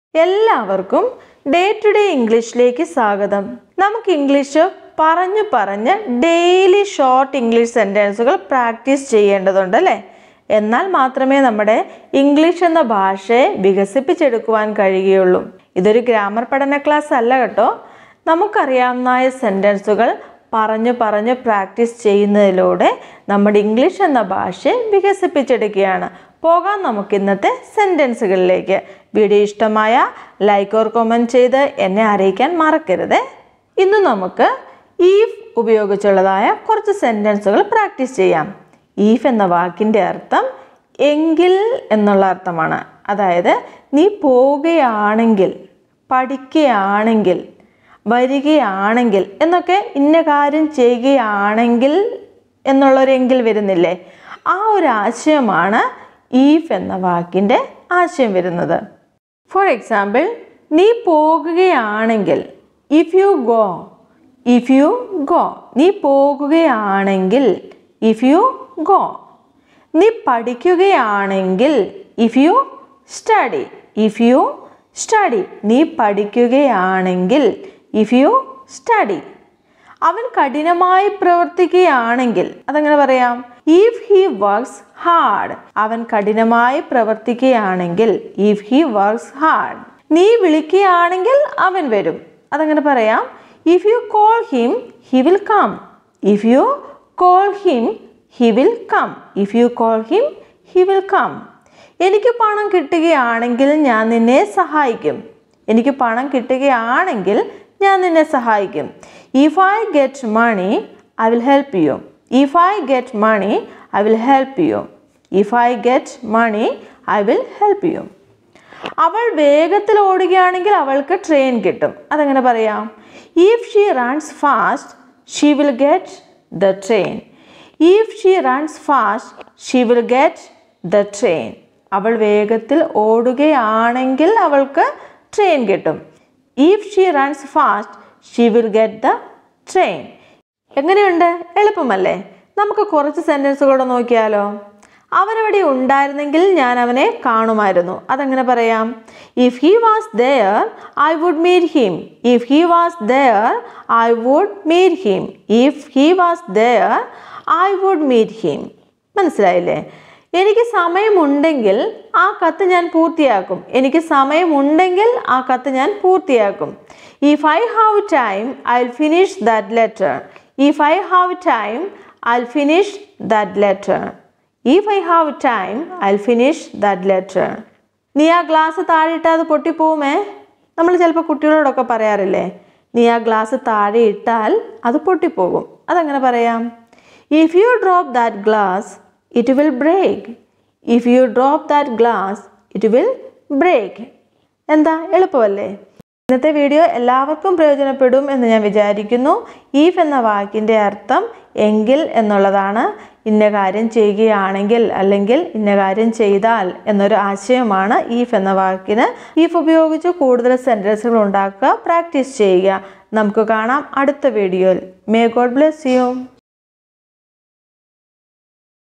എല്ലാവർക്കും day to day ഇംഗ്ലീഷിലേക്ക് സ്വാഗതം നമുക്ക് ഇംഗ്ലീഷ് പറഞ്ഞു പറഞ്ഞ് ഡെയിലി ഷോർട്ട് ഇംഗ്ലീഷ് സെൻറ്റൻസുകൾ പ്രാക്ടീസ് ചെയ്യേണ്ടതുണ്ട് അല്ലേ എന്നാൽ മാത്രമേ നമ്മുടെ ഇംഗ്ലീഷ് എന്ന ഭാഷയെ വികസിപ്പിച്ചെടുക്കുവാൻ കഴിയുകയുള്ളൂ ഇതൊരു ഗ്രാമർ പഠന ക്ലാസ് അല്ല കേട്ടോ നമുക്കറിയാവുന്ന സെൻറ്റൻസുകൾ പറഞ്ഞു പറഞ്ഞ് പ്രാക്ടീസ് ചെയ്യുന്നതിലൂടെ നമ്മുടെ ഇംഗ്ലീഷ് എന്ന ഭാഷയെ വികസിപ്പിച്ചെടുക്കുകയാണ് പോകാം നമുക്ക് ഇന്നത്തെ സെൻറ്റൻസുകളിലേക്ക് വീഡിയോ ഇഷ്ടമായ ലൈക്ക് ഓർ കമൻറ്റ് ചെയ്ത് എന്നെ അറിയിക്കാൻ മറക്കരുത് ഇന്ന് നമുക്ക് ഈഫ് ഉപയോഗിച്ചുള്ളതായ കുറച്ച് സെൻറ്റൻസുകൾ പ്രാക്ടീസ് ചെയ്യാം ഈഫ് എന്ന വാക്കിൻ്റെ അർത്ഥം എങ്കിൽ എന്നുള്ള അർത്ഥമാണ് അതായത് നീ പോവുകയാണെങ്കിൽ പഠിക്കുകയാണെങ്കിൽ വരികയാണെങ്കിൽ എന്നൊക്കെ ഇന്ന കാര്യം ചെയ്യുകയാണെങ്കിൽ എന്നുള്ളൊരെങ്കിൽ വരുന്നില്ലേ ആ ഒരു ആശയമാണ് ഈഫ് എന്ന വാക്കിൻ്റെ ആശയം വരുന്നത് ഫോർ എക്സാമ്പിൾ നീ പോകുകയാണെങ്കിൽ if you go if you go നീ പോകുകയാണെങ്കിൽ ഇഫ് യു ഗോ നീ പഠിക്കുകയാണെങ്കിൽ if you study if you study നീ പഠിക്കുകയാണെങ്കിൽ ഇഫ് യു സ്റ്റഡി അവൻ കഠിനമായി പ്രവർത്തിക്കുകയാണെങ്കിൽ അതെങ്ങനെ പറയാം ഇഫ് ഹി വർക്ക്സ് ഹാർഡ് അവൻ കഠിനമായി പ്രവർത്തിക്കുകയാണെങ്കിൽ ഇഫ് ഹി വർക്ക്സ് ഹാർഡ് നീ വിളിക്കുകയാണെങ്കിൽ അവൻ വരും അതെങ്ങനെ പറയാം if you call him he will come if you call him he will come if you call him he will come എനിക്ക് പണം കിട്ടുകയാണെങ്കിൽ ഞാൻ നിന്നെ സഹായിക്കും എനിക്ക് പണം കിട്ടുകയാണെങ്കിൽ ഞാൻ നിന്നെ സഹായിക്കും if I get money I will help you if I get money I will help you if I get money I will help you അവൾ വേഗത്തിൽ ഓടുകയാണെങ്കിൽ അവൾക്ക് ട്രെയിൻ കിട്ടും അതെങ്ങനെ പറയാം if she runs fast she will get the train if she runs fast she will get the train അവൾ വേഗത്തിൽ ഓടുകയാണെങ്കിൽ അവൾക്ക് ട്രെയിൻ കിട്ടും if she runs fast she will get the train എങ്ങനെയുണ്ട് എളുപ്പമല്ലേ നമുക്ക് കുറച്ച് സെൻറ്റൻസുകൂടെ നോക്കിയാലോ അവനവിടെ ഉണ്ടായിരുന്നെങ്കിൽ ഞാൻ അവനെ കാണുമായിരുന്നു അതെങ്ങനെ പറയാം if he was there I would meet him if he was there I would meet him if he was there I would meet him മനസ്സിലായില്ലേ എനിക്ക് സമയമുണ്ടെങ്കിൽ ആ കത്ത് ഞാൻ പൂർത്തിയാക്കും എനിക്ക് സമയമുണ്ടെങ്കിൽ ആ കത്ത് ഞാൻ പൂർത്തിയാക്കും if I have time I will finish that letter if I have time I will finish that letter if I have time I will finish that letter നീ ആ ഗ്ലാസ് താഴെ ഇട്ടാൽ അത് പൊട്ടിപ്പോവുമേ നമ്മൾ ചിലപ്പോൾ കുട്ടികളോടൊക്കെ പറയാറില്ലേ നീ ആ ഗ്ലാസ് താഴെ ഇട്ടാൽ അത് പൊട്ടിപ്പോകും അതെങ്ങനെ പറയാം if you drop that glass it will break if you drop that glass it will break എന്താ എളുപ്പമല്ലേ ഇന്നത്തെ വീഡിയോ എല്ലാവർക്കും പ്രയോജനപ്പെടും എന്ന് ഞാൻ വിചാരിക്കുന്നു ഈഫ് എന്ന വാക്കിൻ്റെ അർത്ഥം എങ്കിൽ എന്നുള്ളതാണ് ഇന്ന കാര്യം ചെയ്യുകയാണെങ്കിൽ അല്ലെങ്കിൽ ഇന്ന കാര്യം ചെയ്താൽ എന്നൊരു ആശയമാണ് ഈഫ് എന്ന വാക്കിന് ഈഫ് ഉപയോഗിച്ച് കൂടുതൽ സെൻറ്റൻസുകൾ ഉണ്ടാക്കുക പ്രാക്ടീസ് ചെയ്യുക നമുക്ക് കാണാം അടുത്ത വീഡിയോയിൽ മേ ഗോഡ് ബ്ലെസ് യു